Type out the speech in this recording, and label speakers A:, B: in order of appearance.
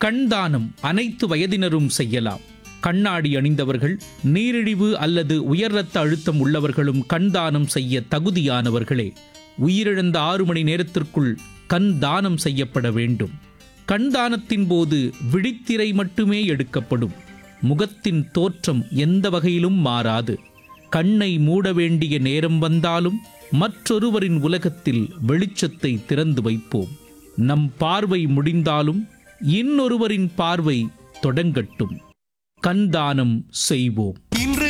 A: கண் தானம் அனைத்து வயதினரும் செய்யலாம் கண்ணாடி அணிந்தவர்கள் நீரிழிவு அல்லது உயர் இரத்த அழுத்தம் உள்ளவர்களும் கண் தானம் செய்ய தகுதியானவர்களே உயிரிழந்த ஆறு மணி நேரத்திற்குள் கண் தானம் செய்யப்பட வேண்டும் கண் தானத்தின் போது விழித்திரை மட்டுமே எடுக்கப்படும் முகத்தின் தோற்றம் எந்த வகையிலும் மாறாது கண்ணை மூட வேண்டிய நேரம் வந்தாலும் மற்றொருவரின் உலகத்தில் வெளிச்சத்தை திறந்து வைப்போம் நம் பார்வை முடிந்தாலும் இன்னொருவரின் பார்வை தொடங்கட்டும் கண்தானம் செய்வோம்
B: இனி